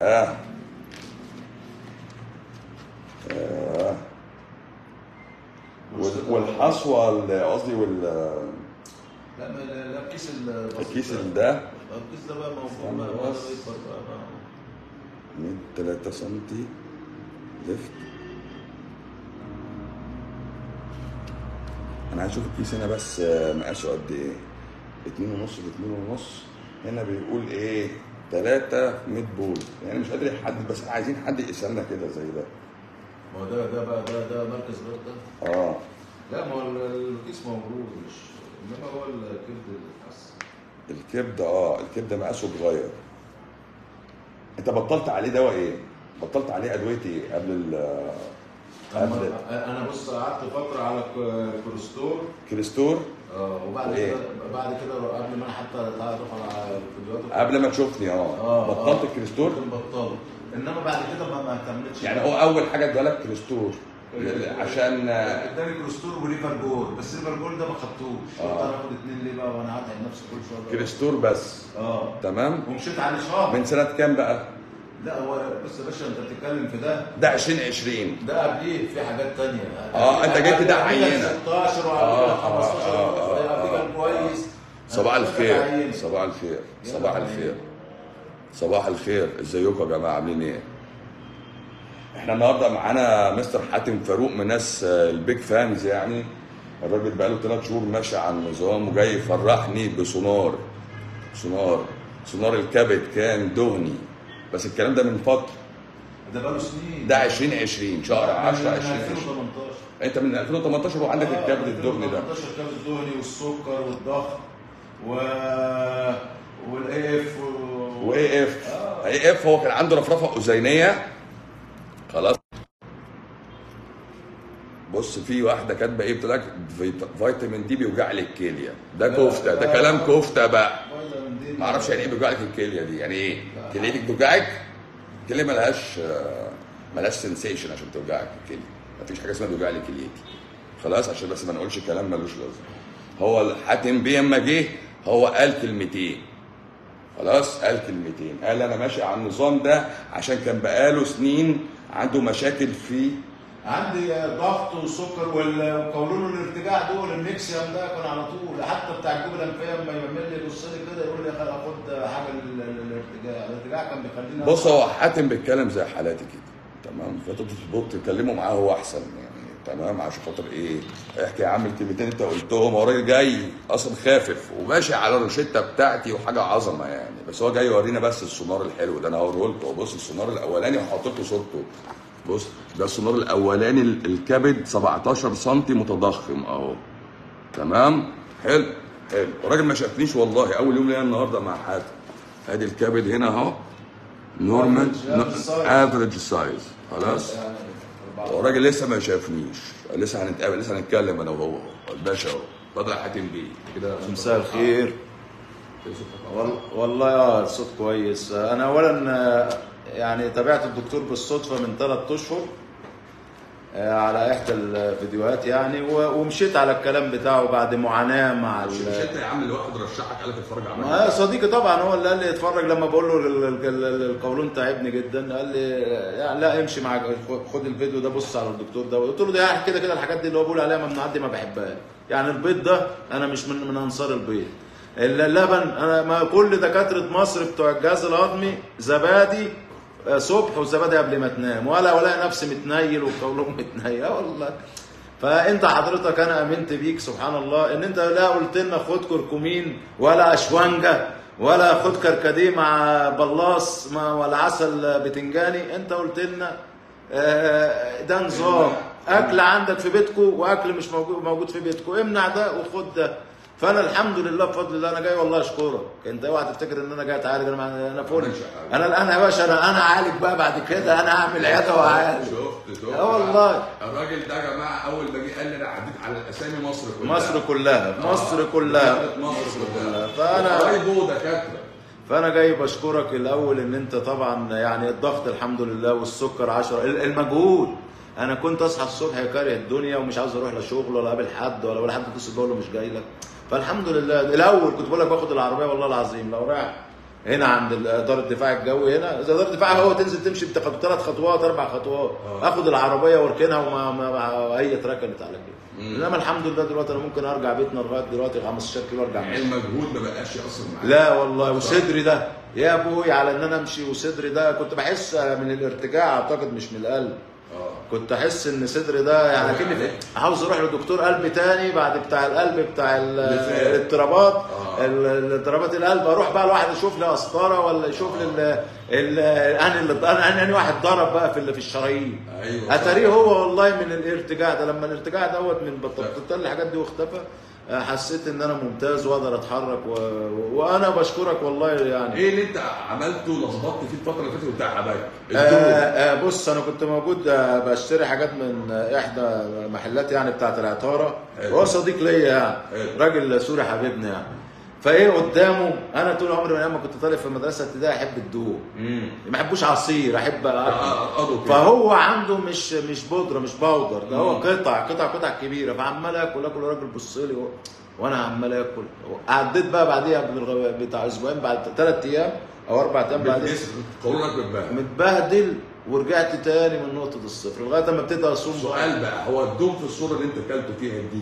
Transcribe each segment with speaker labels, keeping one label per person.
Speaker 1: اه آه. وال- والحصوه ال- قصدي وال
Speaker 2: لا ما لا لا الكيس البسيط
Speaker 1: الكيس
Speaker 2: ده.
Speaker 1: اللي ده
Speaker 2: آه، الكيس ده بقى موجود بقى
Speaker 1: استنى
Speaker 2: بقى
Speaker 1: بس.
Speaker 2: ده يكبر بقى بقى.
Speaker 1: 3 سم ليفت انا عايز اشوف الكيس هنا بس آه، مقاسه قد ايه اتنين ونص في اتنين ونص هنا بيقول ايه تلاتة ميد بول يعني مش قادر يحدد بس عايزين حد يقيس لنا كده زي ده
Speaker 2: ما هو ده ده بقى ده ده مركز غير ده
Speaker 1: اه
Speaker 2: لا ما هو ال- الكيس موجود مش انما هو الكبد الحس
Speaker 1: الكبده اه الكبده مقاسه اتغير انت بطلت عليه دواء ايه؟ بطلت عليه ادويه ايه قبل ال قبل
Speaker 2: انا بص قعدت فتره على ك- كوليسترول
Speaker 1: كريستور
Speaker 2: اه وبعد
Speaker 1: وإيه؟
Speaker 2: كده بعد كده قبل ما انا حتى اتعرف على الفيديوهات
Speaker 1: قبل ما تشوفني اه
Speaker 2: اه
Speaker 1: بطلت
Speaker 2: آه.
Speaker 1: الكريستور
Speaker 2: كنت بطلت انما بعد كده ما ما كملتش
Speaker 1: يعني هو اول حاجه ادالك كريستور عشان آه،
Speaker 2: اداني كوليسترول وليفر جول بس ليفر جول ده ما خدتوش
Speaker 1: آه.
Speaker 2: قلت انا اخد اتنين ليه بقى وانا هتعب نفسي كل شويه
Speaker 1: كريستور بس
Speaker 2: اه
Speaker 1: تمام
Speaker 2: ومشيت عليه شهر
Speaker 1: من سنه كام بقى؟
Speaker 2: لا هو بص يا باشا انت بتتكلم في ده
Speaker 1: ده 2020
Speaker 2: ده قبليه في حاجات تانية
Speaker 1: آه، أنت جبت ده
Speaker 2: قبليه
Speaker 1: عينة.
Speaker 2: 16
Speaker 1: آه،
Speaker 2: وقبليه
Speaker 1: آه،
Speaker 2: 15
Speaker 1: آه، آه،
Speaker 2: قبليه
Speaker 1: آه.
Speaker 2: كان كويس
Speaker 1: صباح
Speaker 2: أنا
Speaker 1: الخير
Speaker 2: عينة.
Speaker 1: صباح الخير
Speaker 2: يلا
Speaker 1: صباح
Speaker 2: عينة.
Speaker 1: الخير صباح الخير ازيكم يا جماعه عاملين ايه احنا النهارده معانا مستر حاتم فاروق من ناس آه، البيج فانز يعني الراجل بقاله ثلاث شهور ماشي على النظام وجاي يفرحني بسونار سونار سونار الكبد كان دهني بس الكلام ده من فتره
Speaker 2: ده بقاله سنين
Speaker 1: ده 2020 شهر 10
Speaker 2: من
Speaker 1: 2020
Speaker 2: 2018
Speaker 1: انت من 2018 وعندك
Speaker 2: آه،
Speaker 1: الكبد الدهني ده
Speaker 2: 2018 الكبد الدهني والسكر والضغط و والاي اف و...
Speaker 1: واي اف
Speaker 2: آه.
Speaker 1: اي اف هو كان عنده رفرفه اذينيه خلاص بص في واحده كاتبه ايه بتقول لك فيت- فيتامين دي بيوجع لي الكليه ده
Speaker 2: لا،
Speaker 1: كفته ده
Speaker 2: لا.
Speaker 1: كلام كفته بقى
Speaker 2: فيتامين دي
Speaker 1: ما اعرفش يعني ايه بيوجع لك الكليه دي يعني ايه
Speaker 2: لا.
Speaker 1: كليتك بتوجعك الكليه ملهاش آه، ملهاش سنسيشن عشان توجعك الكليه مفيش حاجه اسمها توجع لي كليتي خلاص عشان بس ما نقولش كلام ملوش لازمه هو الحاتم بيه اما جه هو قال كلمتين خلاص قال كلمتين قال انا ماشي على النظام ده عشان كان بقاله سنين عنده مشاكل في
Speaker 2: عندي ضغط وسكر وال- وقولون الارتجاع دول النكسيوم ده كان على طول حتى بتاع الجبل الانفيه لما يعمل لي يبص لي كده يقول لي يا اخي خد حاجه لل- للارتجاع الارتجاع كان بيخليني
Speaker 1: بص هو حاتم بيتكلم زي حالاتي كده تمام فانتوا تظبطوا تتكلموا معاه هو احسن يعني تمام عشان خاطر ايه احكي يا عم الكلمتين انت قلتهم هو راجل جاي اصلا خافف وماشي على الروشته بتاعتي وحاجه عظمه يعني بس هو جاي يورينا بس السونار الحلو ده انا هوريه لكم بص السونار الاولاني وهحط لكم صورته بص ده السونار الاولاني ال- الكبد 17 سم متضخم اهو تمام حلو حلو الراجل ما شافنيش والله اول يوم ليا النهارده مع حاتم ادي الكبد هنا اهو نورمال
Speaker 2: Average size.
Speaker 1: افريج سايز خلاص
Speaker 2: يعني أربعة.
Speaker 1: الراجل لسه ما شافنيش لسه هنتقابل لسه هنتكلم انا وهو الباشا اهو بدر حاتم بيه كده
Speaker 3: مساء الخير وال- والله اه الصوت كويس انا اولا آه، يعني تابعت الدكتور بالصدفه من ثلاث اشهر آه، على احدى الفيديوهات يعني و- ومشيت على الكلام بتاعه بعد معاناه مع ال-
Speaker 1: مش انت يا عم اللي واحد رشحك قال لك اتفرج على
Speaker 3: ما صديقي طبعا هو اللي قال لي اتفرج لما بقول له ال- ال- ال- القولون تعبني جدا قال لي يعني لا امشي معاك خد الفيديو ده بص على الدكتور ده قلت له ده يعني كده كده الحاجات دي اللي هو بيقول عليها ممنوعات دي ما بحبهاش يعني البيض ده انا مش من من انصار البيض اللبن انا ما كل دكاتره مصر بتوع الجهاز الهضمي زبادي آه، صبح وزبادي قبل ما تنام ولا ولا نفسي متنيل والقولون متنيل آه والله فانت حضرتك انا امنت بيك سبحان الله ان انت لا قلت لنا خد كركمين ولا اشوانجه ولا خد كركديه مع بلاص ما ولا عسل بتنجاني انت قلت لنا آه، ده نظام اكل عندك في بيتكم واكل مش موجود موجود في بيتكم امنع ده وخد ده فانا الحمد لله بفضل الله انا جاي والله اشكرك انت اوعى تفتكر ان انا جاي اتعالج انا انا فل انا الان يا باشا انا انا عالج بقى بعد كده انا هعمل عياده وعالج
Speaker 1: شفت شفت
Speaker 3: اه والله.
Speaker 1: الراجل ده يا جماعه اول ما جه قال لي انا عديت على الاسامي مصر كلها
Speaker 3: مصر كلها مصر كلها
Speaker 1: مصر كلها
Speaker 3: فانا
Speaker 1: قرايبه دكاتره
Speaker 3: فانا جاي بشكرك الاول ان انت طبعا يعني الضغط الحمد لله والسكر 10 ال- المجهود انا كنت اصحى الصبح كاره الدنيا ومش عاوز اروح لا شغل ولا اقابل حد ولا ولا حد يتصل بيقول له مش جاي لك فالحمد لله الاول كنت بقول لك باخد العربيه والله العظيم لو رايح هنا عند اداره الدفاع الجوي هنا اذا اداره الدفاع هو تنزل تمشي ثلاث خطوات اربع خطوات
Speaker 1: آه.
Speaker 3: اخد العربيه واركنها وما ما ما هي اتركنت على كده انما الحمد لله دلوقتي انا ممكن ارجع بيتنا لغايه دلوقتي 15 كيلو ارجع
Speaker 1: يعني
Speaker 3: ماشي
Speaker 1: المجهود ما بقاش ياثر معاك
Speaker 3: لا والله وصدري ده يا ابوي على ان انا امشي وصدري ده كنت بحس من الارتجاع اعتقد مش من القلب
Speaker 1: اه
Speaker 3: كنت احس ان صدري ده يعني
Speaker 1: هو
Speaker 3: اكني
Speaker 1: يعني-
Speaker 3: عاوز اروح لدكتور قلب تاني بعد بتاع القلب بتاع ال-
Speaker 1: بالفعل.
Speaker 3: الاضطرابات
Speaker 1: آه.
Speaker 3: ال- الاضطرابات القلب اروح بقى الواحد يشوف لي قسطره ولا يشوف لي ال- ال- انهي اللي انهي انهي واحد ضرب بقى في ال- في الشرايين
Speaker 1: ايوه صح.
Speaker 3: اتاريه هو والله من الارتجاع ده لما الارتجاع دوت من بطلت الحاجات دي واختفى آه، حسيت ان انا ممتاز واقدر اتحرك و... وانا بشكرك والله يعني
Speaker 1: ايه اللي انت عملته لخبطت فيه الفتره اللي فاتت بتاع حبايب
Speaker 3: آه آه بص انا كنت موجود آه بشتري حاجات من آه احدى محلات يعني بتاعت العطاره
Speaker 1: حلو.
Speaker 3: هو صديق ليا يعني
Speaker 1: حلو.
Speaker 3: راجل سوري حبيبنا يعني فايه قدامه انا طول عمري من ايام ما كنت طالب في المدرسه ابتدائي احب الدوق
Speaker 1: امم
Speaker 3: ما احبوش عصير احب
Speaker 1: ارقده كده
Speaker 3: فهو عنده مش مش بودره مش باودر ده هو
Speaker 1: مم.
Speaker 3: قطع قطع قطع كبيره فعمال اكل اكل الراجل بص لي و- وانا عمال اكل عديت بقى بعديها بالغ- بتاع اسبوعين بعد ثلاث ايام او اربع ايام بعدين
Speaker 1: بالجسم قولونك بتبان
Speaker 3: متبهدل ورجعت تاني من نقطة الصفر لغاية ما ابتدي اصوم
Speaker 1: سؤال بقى هو الدوم في الصوره اللي انت اكلته فيها دي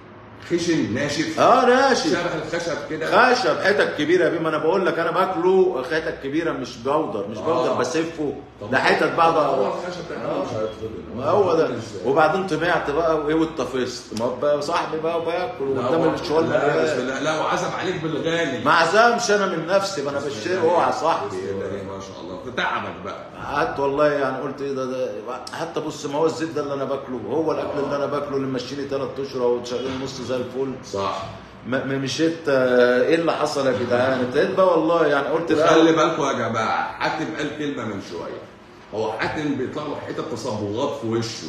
Speaker 1: خشن ناشف
Speaker 3: اه ناشف
Speaker 1: شبه الخشب كده
Speaker 3: خشب حتت كبيرة يا بيه ما انا بقول لك انا باكله حتت كبيرة مش بودر مش
Speaker 1: آه.
Speaker 3: بودر بسفه
Speaker 1: طب
Speaker 3: ده حتت بعض
Speaker 1: هو الخشب ده
Speaker 3: آه.
Speaker 1: مش هيتفضل
Speaker 3: ما هو ده
Speaker 1: إزاي؟
Speaker 3: وبعدين طمعت بقى وايه واتطفست ما هو بقى صاحبي بقى وباكل
Speaker 1: لا،
Speaker 3: قدام
Speaker 1: هو-
Speaker 3: الشوال
Speaker 1: لا بسم
Speaker 3: مليان.
Speaker 1: الله لا وعزم عليك بالغالي
Speaker 3: ما عزمش انا من نفسي ما انا بشتري هو على صاحبي
Speaker 1: ما شاء الله في تعبك بقى
Speaker 3: قعدت والله يعني قلت ايه ده, ده حتى بص ما هو الزيت ده اللي انا باكله هو الاكل اللي انا باكله اللي ممشيني ثلاث اشهر او شهرين ونص زي الفل
Speaker 1: صح
Speaker 3: ما ما مشيت آه، ايه اللي حصل يا جدعان ابتديت بقى والله يعني قلت
Speaker 1: خلي
Speaker 3: لا
Speaker 1: بالكم يا جماعه حاتم قال كلمه من شويه هو حاتم بيطلع له حتت تصبغات في وشه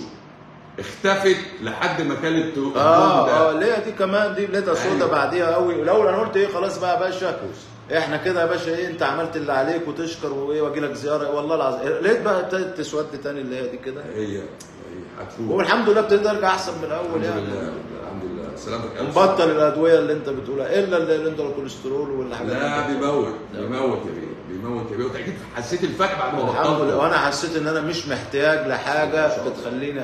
Speaker 1: اختفت لحد ما كان التو-
Speaker 3: اه
Speaker 1: الدوم
Speaker 3: اه
Speaker 1: ده
Speaker 3: ليه دي كمان دي لقيتها سودا
Speaker 1: أيوة.
Speaker 3: بعديها قوي الاول انا قلت ايه خلاص بقى يا باشا احنا كده يا باشا ايه انت عملت اللي عليك وتشكر وايه واجي لك زياره والله العظيم لقيت بقى ابتدت تسود تاني اللي هي دي كده
Speaker 1: هي هي هتفوق
Speaker 3: والحمد لله ابتديت ارجع احسن من الاول
Speaker 1: الحمد
Speaker 3: يعني
Speaker 1: لله الحمد لله سلامتك ألف
Speaker 3: نبطل الادويه اللي انت بتقولها الا اللي اللي انت الكوليسترول والحاجات
Speaker 1: لا
Speaker 3: دي.
Speaker 1: بيموت بيموت يا بيه بيموت يا بيه وتأكيد حسيت الفرق بعد ما
Speaker 3: الحمد لله
Speaker 1: بطلت
Speaker 3: وانا حسيت ان انا مش محتاج لحاجه بتخليني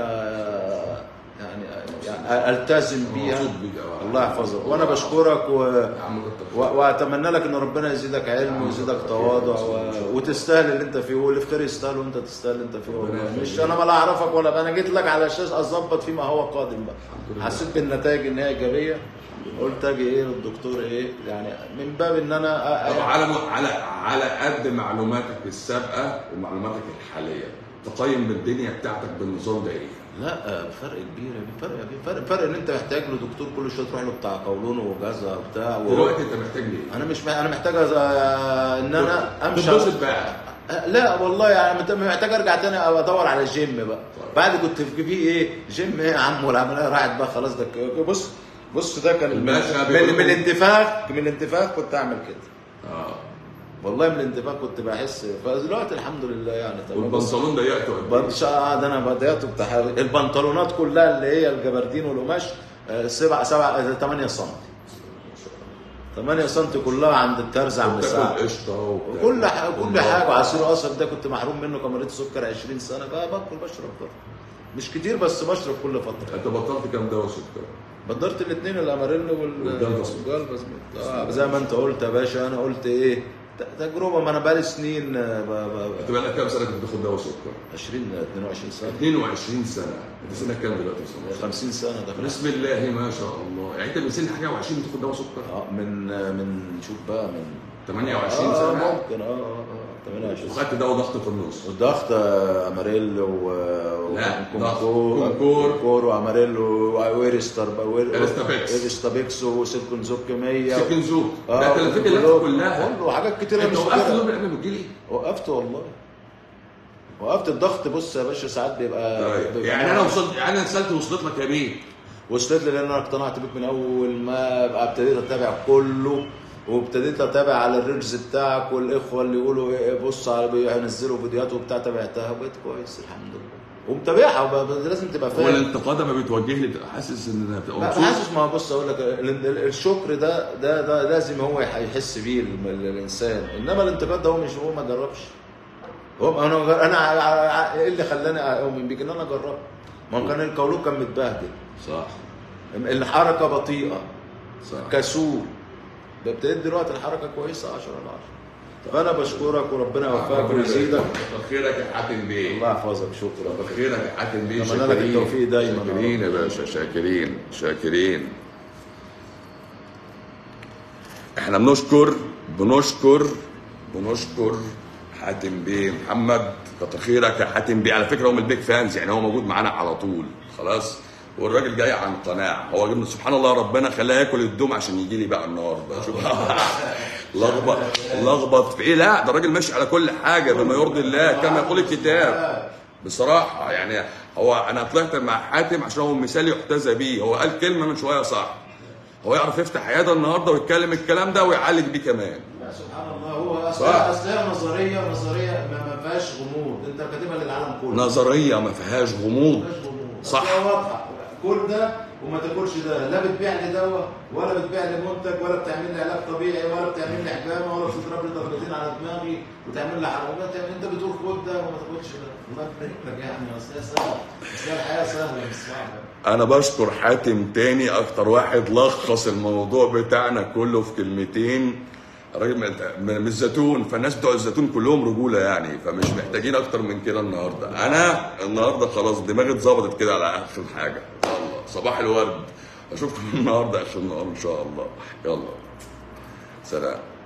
Speaker 3: آه، يعني يعني التزم بيها
Speaker 1: مبسوط بيك أوي.
Speaker 3: الله يحفظك وانا بشكرك و...
Speaker 1: يا عم كتر
Speaker 3: و...
Speaker 1: خيرك.
Speaker 3: واتمنى لك ان ربنا يزيدك علم ويزيدك تواضع و... وتستاهل اللي انت فيه واللي في خير يستاهل وانت تستاهل اللي انت فيه والله
Speaker 1: ربنا
Speaker 3: مش
Speaker 1: يخليك.
Speaker 3: انا ولا اعرفك ولا انا جيت لك على اساس اظبط فيما هو قادم بقى
Speaker 1: لله.
Speaker 3: حسيت بالنتائج ان هي ايجابيه قلت اجي ايه للدكتور ايه يعني من باب ان انا أ-
Speaker 1: طب
Speaker 3: أ-
Speaker 1: على على على قد معلوماتك السابقه ومعلوماتك الحاليه تقيم الدنيا بتاعتك بالنظام ده ايه؟
Speaker 3: لا فرق كبير يا بيه، فرق يا بيه، فرق فرق ان انت محتاج له دكتور كل شويه تروح له بتاع قولون وجزا وبتاع و...
Speaker 1: دلوقتي انت محتاج ليه؟
Speaker 3: انا مش مح... انا محتاج أز... ان انا امشي
Speaker 1: تتبسط بقى
Speaker 3: لا والله يعني مت- محتاج ارجع تاني أو ادور على جيم بقى بعد كنت في في ايه جيم ايه يا عم والعمليه راحت بقى خلاص ده ك- بص بص ده كان
Speaker 1: الباشا
Speaker 3: من,
Speaker 1: بيقولوا-
Speaker 3: من الانتفاخ من الانتفاخ كنت اعمل كده
Speaker 1: اه
Speaker 3: والله من الانتفاخ كنت بحس فدلوقتي الحمد لله يعني تمام بس
Speaker 1: والبنطلون ضيقته قد ايه؟
Speaker 3: بنش- اه ده انا بدايته بتاع البنطلونات كلها اللي هي الجبردين والقماش آه، سبع سبع 8 سم 8 سم كلها عند الترز عم الساعه
Speaker 1: بتاكل قشطه وبتاكل-
Speaker 3: كل حاجه كل حاجه وعصير قصب ده كنت محروم منه كمريض سكر 20 سنه بقى باكل بشرب برضه مش كتير بس بشرب كل فتره
Speaker 1: انت بطلت كام دواء سكر؟
Speaker 3: بدرت الاثنين الاماريل وال
Speaker 1: والجلبس.
Speaker 3: والجلبس. آه زي ما انت قلت يا باشا انا قلت ايه ت- تجربه ما انا بقالي سنين آه، ب- ب-
Speaker 1: انت بقالك كام سنه كنت بتاخد دواء سكر؟
Speaker 3: 20 22 سنه
Speaker 1: 22 سنه انت سنك كام دلوقتي بسم الله؟
Speaker 3: 50 سنه دخلت
Speaker 1: بسم الله ما شاء الله يعني انت من سن حاجه و20 بتاخد دواء سكر؟
Speaker 3: اه من من شوف بقى من
Speaker 1: 28
Speaker 3: آه
Speaker 1: سنه
Speaker 3: ممكن اه اه اه 28
Speaker 1: وخدت دواء ضغط في النص
Speaker 3: والضغط آه، اماريل و
Speaker 1: لا، ضغط.
Speaker 3: وكونكور
Speaker 1: كونكور.
Speaker 3: كونكور واماريل وويرستر بقى وير-
Speaker 1: إرستابيكس.
Speaker 3: إرستابيكس وسيلكون زوك 100
Speaker 1: سكن زوج
Speaker 3: آه،
Speaker 1: ده انت لفيت اللفه
Speaker 3: كله-
Speaker 1: كلها
Speaker 3: كله حاجات كتيره
Speaker 1: انت
Speaker 3: مش
Speaker 1: وقفت
Speaker 3: فاكرها.
Speaker 1: دول من قبل ما تجيلي؟
Speaker 3: وقفت والله وقفت الضغط بص يا باشا ساعات بيبقى,
Speaker 1: طيب.
Speaker 3: بيبقى
Speaker 1: يعني انا وصلت يعني انا رسالتي وصلت لك يا بيه
Speaker 3: وصلت لي لان انا اقتنعت بيك من اول ما بقى ابتديت اتابع كله وابتديت اتابع على الريلز بتاعك والاخوه اللي يقولوا إيه بص على بينزلوا فيديوهات وبتاع تابعتها وبقيت كويس الحمد لله ومتابعها وب- ب- لازم تبقى فاهم
Speaker 1: والانتقاد لما بيتوجه لي بتبقى حاسس ان بتبقى
Speaker 3: لا
Speaker 1: مبسوط
Speaker 3: حاسس ما بص اقول لك ال- ال- الشكر ده ده ده لازم هو يح- يحس بيه ال- ال- الانسان انما الانتقاد ده هو مش هو ما جربش هو انا انا ع- ع- ايه اللي خلاني اؤمن بيك ان انا جربت ما هو كان القولون كان متبهدل
Speaker 1: صح
Speaker 3: الحركه بطيئه
Speaker 1: صح
Speaker 3: كسول ده ابتديت دلوقتي الحركه كويسه 10 على 10 فانا بشكرك وربنا يوفقك ويزيدك
Speaker 1: خيرك يا حاتم بيه
Speaker 3: الله يحفظك شكرا
Speaker 1: خيرك يا حاتم بيه
Speaker 3: أتمنى لك
Speaker 1: شاكرين.
Speaker 3: التوفيق دايما.
Speaker 1: شاكرين يا باشا شاكرين شاكرين احنا بنشكر بنشكر بنشكر حاتم بيه محمد كتر خيرك يا حاتم بيه على فكره هو من البيج فانز يعني هو موجود معانا على طول خلاص والراجل جاي عن قناعه هو جبنا سبحان الله ربنا خلاه ياكل الدوم عشان يجي لي بقى النهارده شوف لخبط لخبط في ايه لا ده راجل ماشي على كل حاجه بما يرضي الله كما يقول الكتاب بصراحه يعني هو انا طلعت مع حاتم عشان هو مثال يحتذى بيه هو قال كلمه من شويه صح هو يعرف يفتح عياده النهارده ويتكلم الكلام ده ويعالج بيه كمان
Speaker 2: لا سبحان الله هو اصل
Speaker 1: صح.
Speaker 2: اصل هي نظريه نظريه ما ما فيهاش غموض انت كاتبها للعالم كله
Speaker 1: نظريه ما فيهاش غموض
Speaker 2: ما فيهاش غموض
Speaker 1: صح.
Speaker 2: أصل هي واضحه كل ده وما تاكلش ده لا بتبيع لي دواء ولا بتبيع لي منتج ولا بتعمل لي علاج طبيعي ولا بتعمل لي حجامه ولا بتضرب لي ضربتين على دماغي وتعمل لي حرامات انت بتقول خد ده وما تاخدش ده الله يبارك لك يعني اصل هي سهله اصل هي الحياه سهله مش صعبه
Speaker 1: انا بشكر حاتم تاني اكتر واحد لخص الموضوع بتاعنا كله في كلمتين راجل من- من من الزيتون فالناس بتوع الزيتون كلهم رجوله يعني فمش محتاجين اكتر من كده النهارده انا النهارده خلاص دماغي اتظبطت كده على اخر حاجه يلا صباح الورد اشوفكم النهارده اخر النهار ان شاء الله يلا سلام